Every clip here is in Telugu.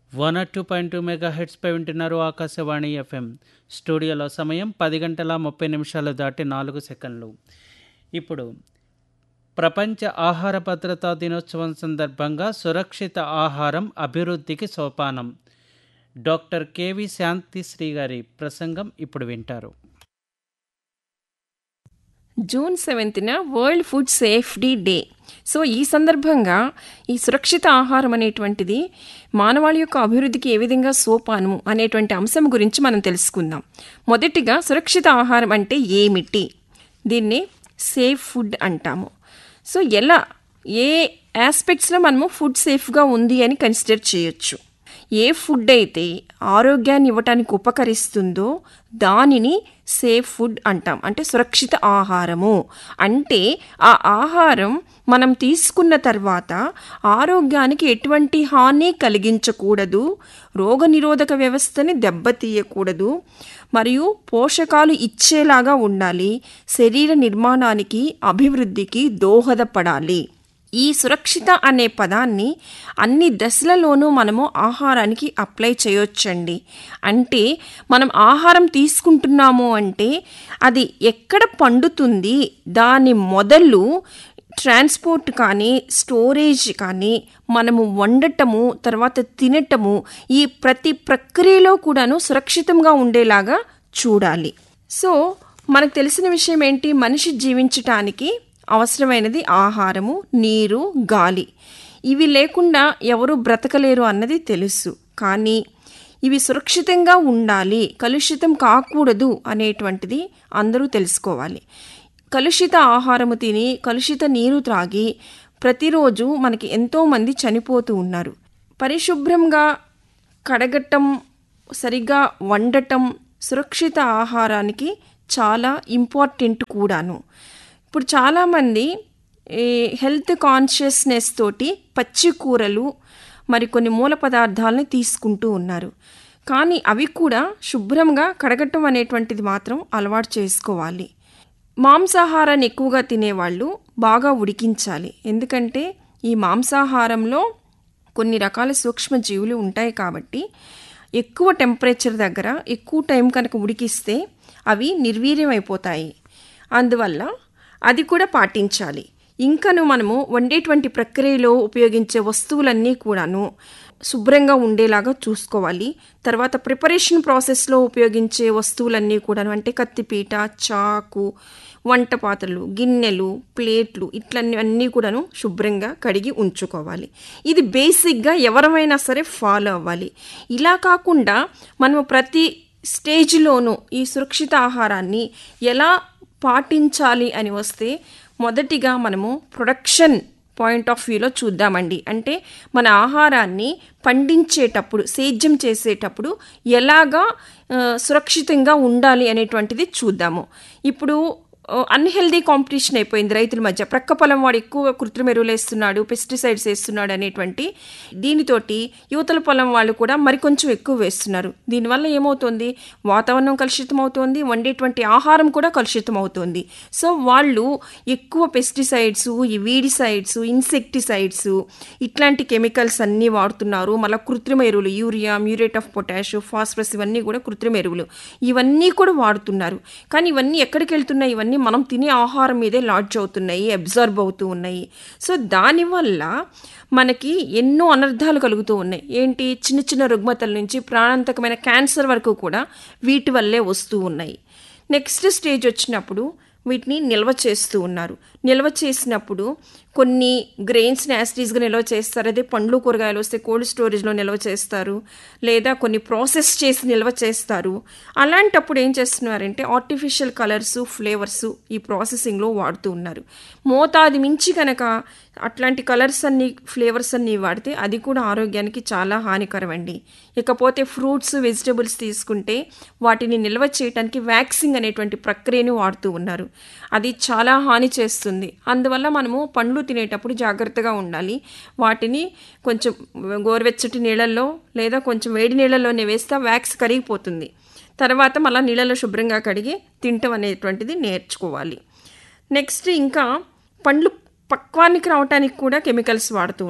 one R two point two mega హెడ్స్పై వింటున్నారు ఆకాశవాణి ఎఫ్ఎం స్టూడియోలో సమయం పది గంటల ముప్పై నిమిషాలు దాటి నాలుగు సెకండ్లు ఇప్పుడు ప్రపంచ ఆహార భద్రతా దినోత్సవం సందర్భంగా సురక్షిత ఆహారం అభివృద్ధికి సోపానం డాక్టర్ కేవి శాంతిశ్రీ గారి ప్రసంగం ఇప్పుడు వింటారు జూన్ సెవెంత్న world food safety day so ఈ సందర్భంగా ఈ సురక్షిత ఆహారం అనేటువంటిది మానవాళి యొక్క అభివృద్ధికి ఏ విధంగా సోపానము అనేటువంటి అంశం గురించి మనం తెలుసుకుందాం మొదటిగా సురక్షిత ఆహారం అంటే ఏమిటి దీన్ని సేఫ్ ఫుడ్ అంటాము సో ఎలా ఏ ఆస్పెక్ట్స్లో మనము ఫుడ్ సేఫ్గా ఉంది అని కన్సిడర్ చేయొచ్చు ఏ ఫుడ్ అయితే ఆరోగ్యాన్ని ఇవ్వటానికి ఉపకరిస్తుందో దానిని సేఫ్ ఫుడ్ అంటాం అంటే సురక్షిత ఆహారము అంటే ఆ ఆహారం మనం తీసుకున్న తర్వాత ఆరోగ్యానికి ఎటువంటి హాని కలిగించకూడదు రోగనిరోధక వ్యవస్థని దెబ్బతీయకూడదు మరియు పోషకాలు ఇచ్చేలాగా ఉండాలి శరీర నిర్మాణానికి అభివృద్ధికి దోహదపడాలి ఈ సురక్షిత అనే పదాన్ని అన్ని దశలలోనూ మనము ఆహారానికి అప్లై చేయొచ్చండి అంటే మనం ఆహారం తీసుకుంటున్నాము అంటే అది ఎక్కడ పండుతుంది దాని మొదలు ట్రాన్స్పోర్ట్ కానీ స్టోరేజ్ కానీ మనము వండటము తర్వాత తినటము ఈ ప్రతి ప్రక్రియలో కూడాను సురక్షితంగా ఉండేలాగా చూడాలి సో మనకు తెలిసిన విషయం ఏంటి మనిషి జీవించటానికి అవసరమైనది ఆహారము నీరు గాలి ఇవి లేకుండా ఎవరు బ్రతకలేరు అన్నది తెలుసు కానీ ఇవి సురక్షితంగా ఉండాలి కలుషితం కాకూడదు అనేటువంటిది అందరూ తెలుసుకోవాలి కలుషిత ఆహారము తిని కలుషిత నీరు త్రాగి ప్రతిరోజు మనకి ఎంతోమంది చనిపోతూ ఉన్నారు పరిశుభ్రంగా కడగటం సరిగ్గా వండటం సురక్షిత ఆహారానికి చాలా ఇంపార్టెంట్ కూడాను ఇప్పుడు చాలామంది ఈ హెల్త్ కాన్షియస్నెస్ తోటి పచ్చి కూరలు మరి కొన్ని మూల పదార్థాలని తీసుకుంటూ ఉన్నారు కానీ అవి కూడా శుభ్రంగా కడగటం అనేటువంటిది మాత్రం అలవాటు చేసుకోవాలి మాంసాహారాన్ని ఎక్కువగా తినేవాళ్ళు బాగా ఉడికించాలి ఎందుకంటే ఈ మాంసాహారంలో కొన్ని రకాల సూక్ష్మజీవులు ఉంటాయి కాబట్టి ఎక్కువ టెంపరేచర్ దగ్గర ఎక్కువ టైం కనుక ఉడికిస్తే అవి నిర్వీర్యం అయిపోతాయి అందువల్ల అది కూడా పాటించాలి ఇంకను మనము వండేటువంటి ప్రక్రియలో ఉపయోగించే వస్తువులన్నీ కూడాను శుభ్రంగా ఉండేలాగా చూసుకోవాలి తర్వాత ప్రిపరేషన్ ప్రాసెస్లో ఉపయోగించే వస్తువులన్నీ కూడాను అంటే కత్తిపీట చాకు వంట పాత్రలు గిన్నెలు ప్లేట్లు ఇట్లన్నీ అన్నీ కూడాను శుభ్రంగా కడిగి ఉంచుకోవాలి ఇది బేసిక్గా ఎవరమైనా సరే ఫాలో అవ్వాలి ఇలా కాకుండా మనము ప్రతి స్టేజ్లోనూ ఈ సురక్షిత ఆహారాన్ని ఎలా పాటించాలి అని వస్తే మొదటిగా మనము ప్రొడక్షన్ పాయింట్ ఆఫ్ వ్యూలో చూద్దామండి అంటే మన ఆహారాన్ని పండించేటప్పుడు సేద్యం చేసేటప్పుడు ఎలాగా సురక్షితంగా ఉండాలి అనేటువంటిది చూద్దాము ఇప్పుడు అన్హెల్దీ కాంపిటీషన్ అయిపోయింది రైతుల మధ్య ప్రక్క పొలం వాడు ఎక్కువగా కృత్రిమ ఎరువులు వేస్తున్నాడు పెస్టిసైడ్స్ వేస్తున్నాడు అనేటువంటి దీనితోటి యువతల పొలం వాళ్ళు కూడా మరికొంచెం ఎక్కువ వేస్తున్నారు దీనివల్ల ఏమవుతుంది వాతావరణం కలుషితం అవుతుంది వండేటువంటి ఆహారం కూడా కలుషితం అవుతుంది సో వాళ్ళు ఎక్కువ పెస్టిసైడ్స్ ఈ వీడిసైడ్స్ ఇన్సెక్టిసైడ్స్ ఇట్లాంటి కెమికల్స్ అన్నీ వాడుతున్నారు మళ్ళీ కృత్రిమ ఎరువులు urea muriate of potash phosphorus ఇవన్నీ కూడా కృత్రిమ ఎరువులు ఇవన్నీ కూడా వాడుతున్నారు కానీ ఇవన్నీ ఎక్కడికి వెళ్తున్నాయి ఇవన్నీ మనం తినే ఆహారం మీదే లాడ్జ్ అవుతున్నాయి అబ్జర్బ్ అవుతూ ఉన్నాయి సో దానివల్ల మనకి ఎన్నో అనర్థాలు కలుగుతూ ఉన్నాయి ఏంటి చిన్న చిన్న రుగ్మతల నుంచి ప్రాణాంతకమైన క్యాన్సర్ వరకు కూడా వీటి వల్లే వస్తూ ఉన్నాయి నెక్స్ట్ స్టేజ్ వచ్చినప్పుడు వీటిని నిల్వ చేస్తూ ఉన్నారు నిల్వ చేసినప్పుడు కొన్ని గ్రెయిన్స్ని యాసిటీస్గా నిల్వ చేస్తారు అదే పండ్లు కూరగాయలు వస్తే కోల్డ్ స్టోరేజ్లో నిల్వ చేస్తారు లేదా కొన్ని ప్రాసెస్ చేసి నిల్వ చేస్తారు అలాంటప్పుడు ఏం చేస్తున్నారంటే ఆర్టిఫిషియల్ కలర్స్ ఫ్లేవర్స్ ఈ ప్రాసెసింగ్లో వాడుతూ ఉన్నారు మోతాది మించి కనుక అట్లాంటి కలర్స్ అన్ని ఫ్లేవర్స్ అన్ని వాడితే అది కూడా ఆరోగ్యానికి చాలా హానికరం అండి ఇకపోతే ఫ్రూట్స్ వెజిటబుల్స్ తీసుకుంటే వాటిని నిల్వ చేయడానికి వ్యాక్సింగ్ అనేటువంటి ప్రక్రియని వాడుతూ ఉన్నారు అది చాలా హాని చేస్తుంది అందువల్ల మనము పండ్లు తినేటప్పుడు జాగ్రత్తగా ఉండాలి వాటిని కొంచెం గోరువెచ్చటి నీళ్ళల్లో లేదా కొంచెం వేడి నీళ్ళలోనే వేస్తే వ్యాక్స్ కరిగిపోతుంది తర్వాత మళ్ళీ నీళ్ళలో శుభ్రంగా కడిగి తింటం అనేటువంటిది నేర్చుకోవాలి నెక్స్ట్ ఇంకా పండ్లు పక్వానికి రావటానికి కూడా కెమికల్స్ వాడుతూ ఉన్నారు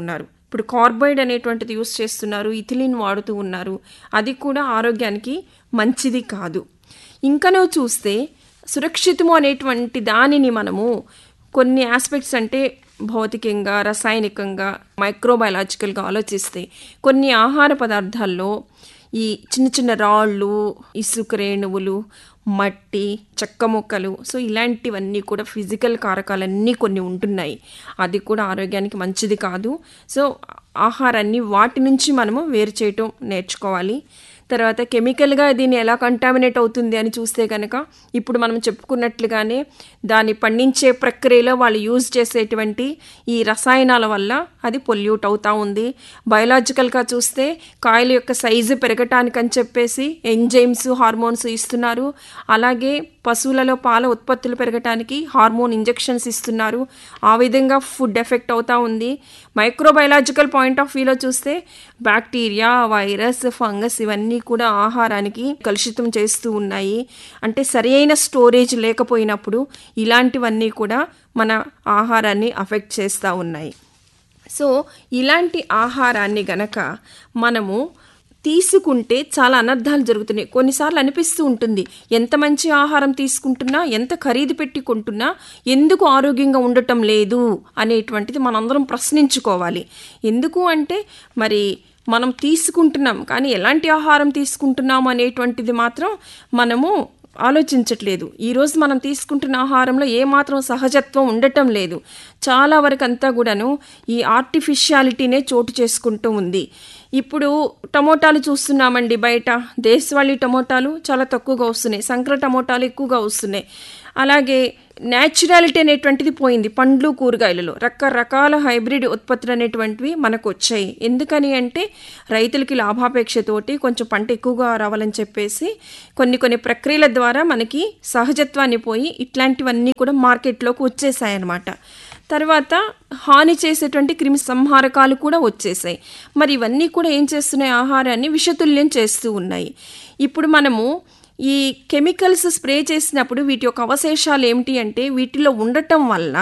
ఇప్పుడు కార్బైడ్ అనేటువంటిది యూస్ చేస్తున్నారు ఇథిలిన్ వాడుతూ ఉన్నారు అది కూడా ఆరోగ్యానికి మంచిది కాదు ఇంకనో చూస్తే సురక్షితము అనేటువంటి దానిని మనము కొన్ని ఆస్పెక్ట్స్ అంటే భౌతికంగా రసాయనికంగా మైక్రోబయాలజికల్గా ఆలోచిస్తే కొన్ని ఆహార పదార్థాల్లో ఈ చిన్న చిన్న రాళ్ళు ఇసుక రేణువులు మట్టి చెక్క ముక్కలు సో ఇలాంటివన్నీ కూడా ఫిజికల్ కారకాలన్నీ కొన్ని ఉంటున్నాయి అది కూడా ఆరోగ్యానికి మంచిది కాదు సో ఆహారాన్ని వాటి నుంచి మనము వేరు చేయటం నేర్చుకోవాలి తర్వాత కెమికల్గా దీన్ని ఎలా కంటామినేట్ అవుతుంది అని చూస్తే కనుక ఇప్పుడు మనం చెప్పుకున్నట్లుగానే దాన్ని పండించే ప్రక్రియలో వాళ్ళు యూజ్ చేసేటువంటి ఈ రసాయనాల వల్ల అది పొల్యూట్ అవుతూ ఉంది బయలాజికల్గా చూస్తే కాయల యొక్క సైజు పెరగటానికని చెప్పేసి ఎంజైమ్స్ హార్మోన్స్ ఇస్తున్నారు అలాగే పశువులలో పాల ఉత్పత్తులు పెరగటానికి హార్మోన్ ఇంజెక్షన్స్ ఇస్తున్నారు ఆ విధంగా ఫుడ్ ఎఫెక్ట్ అవుతూ ఉంది మైక్రోబయలాజికల్ పాయింట్ ఆఫ్ వ్యూలో చూస్తే బ్యాక్టీరియా వైరస్ ఫంగస్ ఇవన్నీ కూడా ఆహారానికి కలుషితం చేస్తూ ఉన్నాయి అంటే సరి అయిన స్టోరేజ్ లేకపోయినప్పుడు ఇలాంటివన్నీ కూడా మన ఆహారాన్ని అఫెక్ట్ చేస్తూ ఉన్నాయి సో ఇలాంటి ఆహారాన్ని గనక మనము తీసుకుంటే చాలా అనర్థాలు జరుగుతున్నాయి కొన్నిసార్లు అనిపిస్తూ ఉంటుంది ఎంత మంచి ఆహారం తీసుకుంటున్నా ఎంత ఖరీదు పెట్టి కొంటున్నా ఎందుకు ఆరోగ్యంగా ఉండటం లేదు అనేటువంటిది మనందరం ప్రశ్నించుకోవాలి ఎందుకు అంటే మరి మనం తీసుకుంటున్నాం కానీ ఎలాంటి ఆహారం తీసుకుంటున్నాం అనేటువంటిది మాత్రం మనము ఆలోచించట్లేదు ఈరోజు మనం తీసుకుంటున్న ఆహారంలో ఏమాత్రం సహజత్వం ఉండటం లేదు చాలా వరకు అంతా కూడాను ఈ ఆర్టిఫిషియాలిటీనే చోటు చేసుకుంటూ ఉంది ఇప్పుడు టమోటాలు చూస్తున్నామండి బయట దేశవాళీ టమోటాలు చాలా తక్కువగా వస్తున్నాయి సంక్ర టమోటాలు ఎక్కువగా వస్తున్నాయి అలాగే న్యాచురాలిటీ అనేటువంటిది పోయింది పండ్లు కూరగాయలలో రకరకాల హైబ్రిడ్ ఉత్పత్తులు అనేటువంటివి మనకు వచ్చాయి ఎందుకని అంటే రైతులకి లాభాపేక్షతోటి కొంచెం పంట ఎక్కువగా రావాలని చెప్పేసి కొన్ని కొన్ని ప్రక్రియల ద్వారా మనకి సహజత్వాన్ని పోయి ఇట్లాంటివన్నీ కూడా మార్కెట్లోకి వచ్చేసాయన్నమాట తర్వాత హాని చేసేటువంటి క్రిమి సంహారకాలు కూడా వచ్చేసాయి మరి ఇవన్నీ కూడా ఏం చేస్తున్నాయి ఆహారాన్ని విషతుల్యం చేస్తూ ఉన్నాయి ఇప్పుడు మనము ఈ కెమికల్స్ స్ప్రే చేసినప్పుడు వీటి యొక్క అవశేషాలు ఏమిటి అంటే వీటిలో ఉండటం వల్ల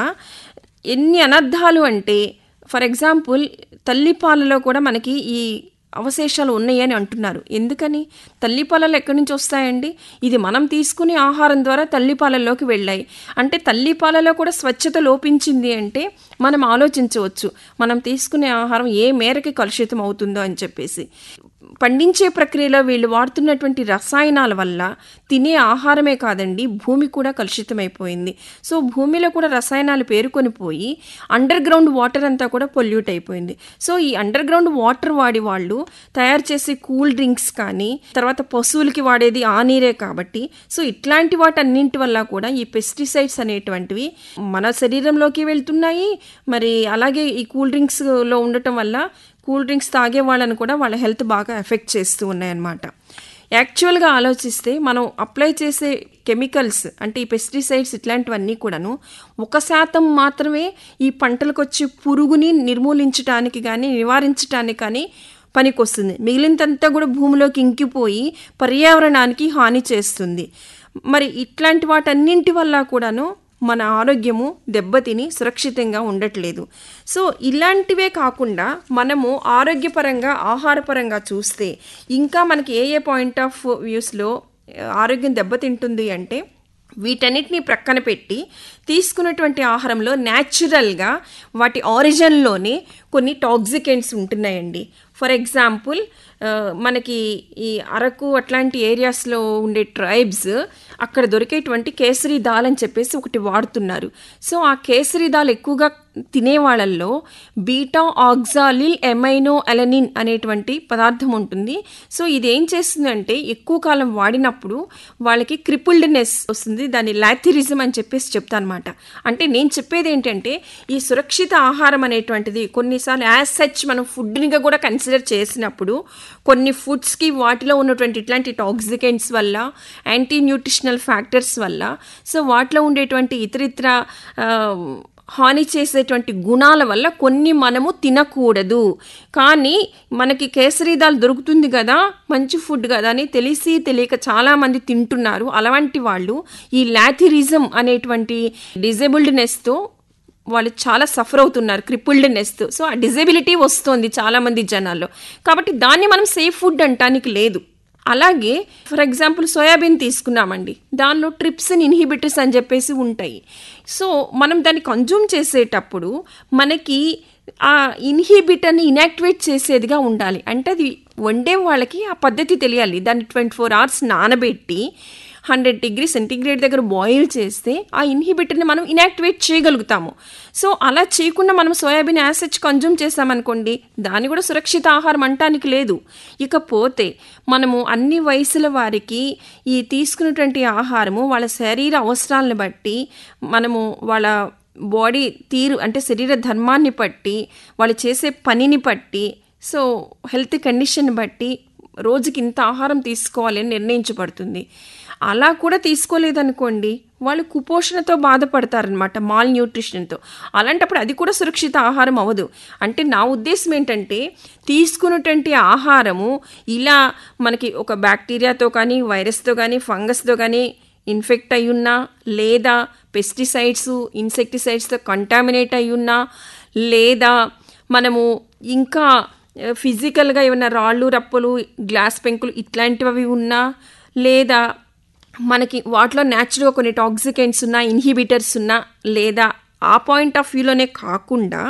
ఎన్ని అనర్థాలు అంటే ఫర్ ఎగ్జాంపుల్ తల్లిపాలలో కూడా మనకి ఈ అవశేషాలు ఉన్నాయని అంటున్నారు ఎందుకని తల్లిపాలలు ఎక్కడి నుంచి వస్తాయండి ఇది మనం తీసుకునే ఆహారం ద్వారా తల్లిపాలల్లోకి వెళ్ళాయి అంటే తల్లిపాలలో కూడా స్వచ్ఛత లోపించింది అంటే మనం ఆలోచించవచ్చు మనం తీసుకునే ఆహారం ఏ మేరకి కలుషితం అవుతుందో అని చెప్పేసి పండించే ప్రక్రియలో వీళ్ళు వాడుతున్నటువంటి రసాయనాల వల్ల తినే ఆహారమే కాదండి భూమి కూడా కలుషితమైపోయింది సో భూమిలో కూడా రసాయనాలు పేరుకొని పోయి అండర్ గ్రౌండ్ వాటర్ అంతా కూడా పొల్యూట్ అయిపోయింది సో ఈ అండర్ గ్రౌండ్ వాటర్ వాడి వాళ్ళు తయారు చేసే కూల్ డ్రింక్స్ కానీ తర్వాత పశువులకి వాడేది ఆ నీరే కాబట్టి సో ఇట్లాంటి వాటన్నింటి వల్ల కూడా ఈ పెస్టిసైడ్స్ అనేటువంటివి మన శరీరంలోకి వెళ్తున్నాయి మరి అలాగే ఈ కూల్ డ్రింక్స్లో ఉండటం వల్ల కూల్ డ్రింక్స్ తాగే వాళ్ళని కూడా వాళ్ళ హెల్త్ బాగా ఎఫెక్ట్ చేస్తూ ఉన్నాయన్నమాట యాక్చువల్గా ఆలోచిస్తే మనం అప్లై చేసే కెమికల్స్ అంటే ఈ పెస్టిసైడ్స్ ఇట్లాంటివన్నీ కూడాను ఒక శాతం మాత్రమే ఈ పంటలకు వచ్చే పురుగుని నిర్మూలించడానికి కానీ నివారించడానికి కానీ పనికొస్తుంది మిగిలినంతా కూడా భూమిలోకి ఇంకిపోయి పర్యావరణానికి హాని చేస్తుంది మరి ఇట్లాంటి వాటన్నింటి వల్ల కూడాను మన ఆరోగ్యము దెబ్బతిని సురక్షితంగా ఉండట్లేదు సో ఇలాంటివే కాకుండా మనము ఆరోగ్యపరంగా ఆహారపరంగా చూస్తే ఇంకా మనకి ఏ ఏ పాయింట్ ఆఫ్ వ్యూస్లో ఆరోగ్యం దెబ్బతింటుంది అంటే వీటన్నిటిని ప్రక్కన పెట్టి తీసుకున్నటువంటి ఆహారంలో న్యాచురల్గా వాటి ఆరిజిన్లోనే కొన్ని టాక్సికెంట్స్ ఉంటున్నాయండి ఫర్ ఎగ్జాంపుల్ మనకి ఈ అరకు అట్లాంటి ఏరియాస్లో ఉండే ట్రైబ్స్ అక్కడ దొరికేటువంటి కేసరి దాల్ అని చెప్పేసి ఒకటి వాడుతున్నారు సో ఆ కేసరి దాల్ ఎక్కువగా తినేవాళ్ళల్లో బీటా ఆక్సాలిల్ ఎమైనో అలనిన్ అనేటువంటి పదార్థం ఉంటుంది సో ఇది ఏం చేస్తుందంటే ఎక్కువ కాలం వాడినప్పుడు వాళ్ళకి క్రిపుల్డ్నెస్ వస్తుంది దాన్ని లాథిరిజం అని చెప్పేసి చెప్తాను అనమాట అంటే నేను చెప్పేది ఏంటంటే ఈ సురక్షిత ఆహారం అనేటువంటిది కొన్నిసార్లు యాజ్ సచ్ మనం ఫుడ్నిగా కూడా కన్సిడర్ చేసినప్పుడు కొన్ని ఫుడ్స్కి వాటిలో ఉన్నటువంటి ఇట్లాంటి టాక్సికెంట్స్ వల్ల యాంటీ న్యూట్రిషనల్ ఫ్యాక్టర్స్ వల్ల సో వాటిలో ఉండేటువంటి ఇతరితర హాని చేసేటువంటి గుణాల వల్ల కొన్ని మనము తినకూడదు కానీ మనకి కేసరి దాల్ దొరుకుతుంది కదా మంచి ఫుడ్ కదా అని తెలిసి తెలియక చాలామంది తింటున్నారు అలాంటి వాళ్ళు ఈ లాథిరిజం అనేటువంటి డిజేబుల్డ్నెస్తో వాళ్ళు చాలా సఫర్ అవుతున్నారు క్రిపుల్డ్నెస్తో సో ఆ డిజబిలిటీ వస్తుంది చాలామంది జనాల్లో కాబట్టి దాన్ని మనం సేఫ్ ఫుడ్ అంటానికి లేదు అలాగే ఫర్ ఎగ్జాంపుల్ సోయాబీన్ తీసుకున్నామండి దానిలో ట్రిప్సిన్ ఇన్హిబిటర్స్ అని చెప్పేసి ఉంటాయి సో మనం దాన్ని కన్జ్యూమ్ చేసేటప్పుడు మనకి ఆ ఇన్హిబిటర్ని ఇనాక్టివేట్ చేసేదిగా ఉండాలి అంటే అది వండే వాళ్ళకి ఆ పద్ధతి తెలియాలి దాన్ని ట్వంటీ ఫోర్ అవర్స్ నానబెట్టి హండ్రెడ్ డిగ్రీ సెంటీగ్రేడ్ దగ్గర బాయిల్ చేస్తే ఆ ఇన్హిబిటర్ని మనం ఇనాక్టివేట్ చేయగలుగుతాము సో అలా చేయకుండా మనం సోయాబీన్ యాసిడ్స్ కన్జ్యూమ్ చేసామనుకోండి దాన్ని కూడా సురక్షిత ఆహారం అంటానికి లేదు ఇకపోతే మనము అన్ని వయసుల వారికి ఈ తీసుకున్నటువంటి ఆహారము వాళ్ళ శరీర అవసరాలను బట్టి మనము వాళ్ళ బాడీ తీరు అంటే శరీర ధర్మాన్ని బట్టి వాళ్ళు చేసే పనిని బట్టి సో హెల్త్ కండిషన్ బట్టి రోజుకి ఇంత ఆహారం తీసుకోవాలి అని నిర్ణయించబడుతుంది అలా కూడా తీసుకోలేదనుకోండి వాళ్ళు కుపోషణతో బాధపడతారనమాట మాల్ న్యూట్రిషన్తో అలాంటప్పుడు అది కూడా సురక్షిత ఆహారం అవ్వదు అంటే నా ఉద్దేశం ఏంటంటే తీసుకున్నటువంటి ఆహారము ఇలా మనకి ఒక బ్యాక్టీరియాతో కానీ వైరస్తో కానీ ఫంగస్తో కానీ ఇన్ఫెక్ట్ అయ్యున్నా లేదా పెస్టిసైడ్స్ ఇన్సెక్టిసైడ్స్తో కంటామినేట్ అయ్యున్నా లేదా మనము ఇంకా ఫిజికల్గా ఏమైనా రాళ్ళు రప్పలు గ్లాస్ పెంకులు ఇట్లాంటివి ఉన్నా లేదా మనకి వాటిలో న్యాచురల్గా కొన్ని టాక్సికెంట్స్ ఉన్నా ఇన్హిబిటర్స్ ఉన్నా లేదా ఆ పాయింట్ ఆఫ్ వ్యూలోనే కాకుండా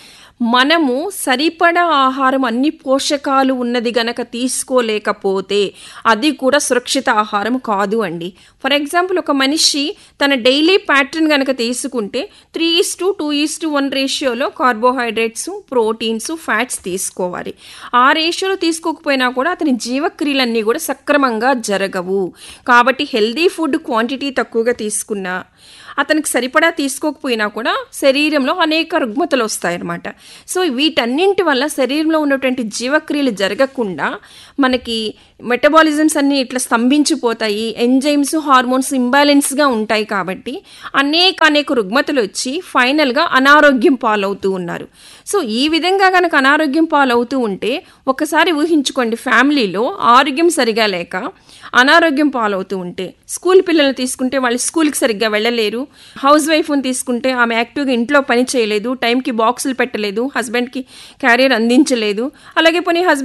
మనము సరిపడా ఆహారం అన్ని పోషకాలు ఉన్నది గనక తీసుకోలేకపోతే అది కూడా సురక్షిత ఆహారం కాదు అండి ఫర్ ఎగ్జాంపుల్ ఒక మనిషి తన డైలీ ప్యాటర్న్ కనుక తీసుకుంటే three is to two is to one రేషియోలో కార్బోహైడ్రేట్స్ ప్రోటీన్స్ ఫ్యాట్స్ తీసుకోవాలి ఆ రేషియోలో తీసుకోకపోయినా కూడా అతని జీవక్రియలన్నీ కూడా సక్రమంగా జరగవు కాబట్టి హెల్దీ ఫుడ్ క్వాంటిటీ తక్కువగా తీసుకున్నా అతనికి సరిపడా తీసుకోకపోయినా కూడా శరీరంలో అనేక రుగ్మతలు వస్తాయన్నమాట సో వీటన్నింటి వల్ల శరీరంలో ఉన్నటువంటి జీవక్రియలు జరగకుండా మనకి మెటబాలిజమ్స్ అన్నీ ఇట్లా స్తంభించిపోతాయి ఎంజైమ్స్ హార్మోన్స్ ఇంబ్యాలెన్స్గా ఉంటాయి కాబట్టి అనేక అనేక రుగ్మతలు వచ్చి ఫైనల్గా అనారోగ్యం పాలవుతూ ఉన్నారు సో ఈ విధంగా కనుక అనారోగ్యం పాలవుతూ ఉంటే ఒకసారి ఊహించుకోండి ఫ్యామిలీలో ఆరోగ్యం సరిగా లేక అనారోగ్యం పాలవుతూ ఉంటే స్కూల్ పిల్లల్ని తీసుకుంటే వాళ్ళు స్కూల్కి సరిగ్గా వెళ్ళలేరు హౌస్ వైఫ్ని తీసుకుంటే ఆమె యాక్టివ్గా ఇంట్లో పని చేయలేదు టైంకి బాక్సులు పెట్టలేదు హస్బెండ్కి క్యారియర్ అందించలేదు అలాగే పోనీ హస్బెండ్